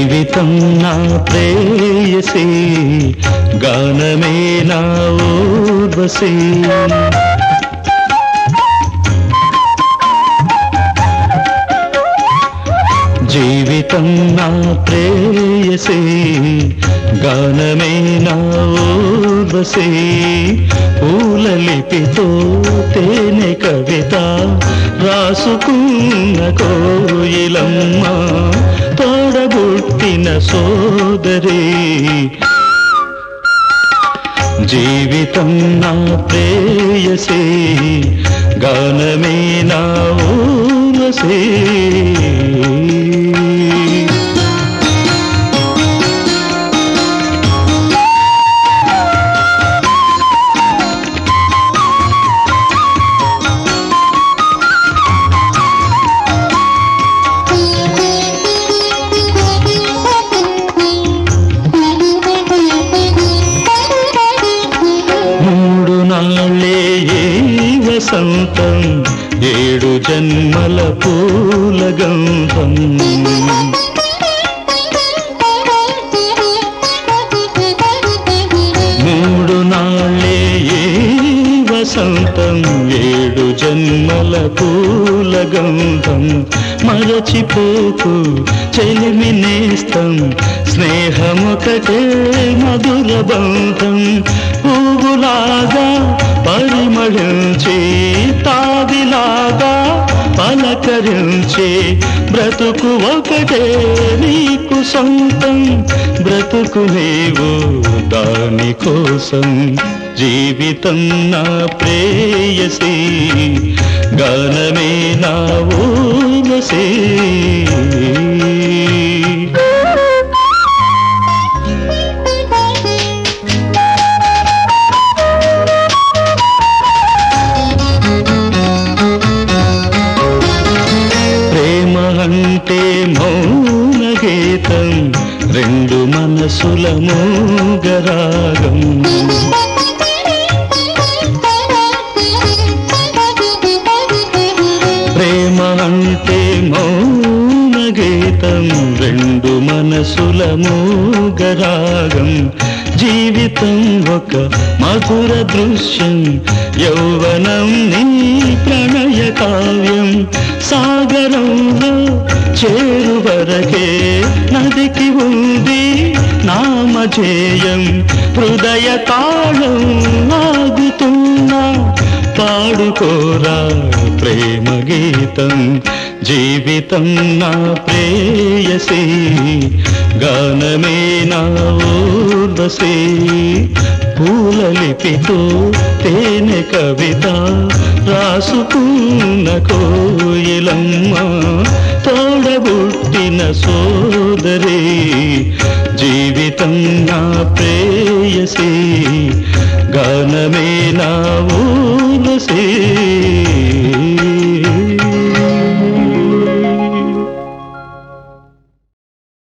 జీవితం నా ప్రేయసి గానమే నా ఊర్వశి జీవితం నా ప్రేయసి గానమే నా ఊర్వశి పూల లిపితో తేనె కవిత రాసుకున్న కోయిలమ్మ తోడబుట్టిన సోదరి జీవితం నా ప్రేయసి గానమే నా ఊరసే మూడు నాళ్ళే ఏ వసంతం ఏడు జన్మల పూల గంధం మూడు నాళ్ళే ఏ వసంతం ఏడు జన్మల పూల గంధం మరచిపోకు చెలిమి నేస్తం స్నేహమొకటే మధుర బంధం పువ్వులాగా పరిమళించి తావిలాగా పలకరించే బ్రతుకు ఒకటే నీకు సొంతం బ్రతుకు నీవు దాని కోసం జీవితం నా ప్రేయసి గానమే నా ఊరసే ప్రేమ అంటే మౌన గీతం రెండు మనసుల మూగరాగం ప్రేమ అంటే మౌన గీతం రెండు మనసుల మూగరాగం జీవితం ఒక మధుర దృశ్యం యౌవనం నీ ప్రణయ కావ్యం సాగరంలో చేరు వరకే నదికి ఉంది నామజేయం హృదయ తాళం ఆగుతున్నా పాడుకోరా ప్రేమ గీతం జీవితం నా ప్రేయసి గానమే నా ఊర్వశి పూల లిపితో తేనె కవిత రాసుకున్న కోయిలమ్మ తోడబుట్టిన సోదరి జీవితం నా ప్రేయసి గానమే నా ఊరసే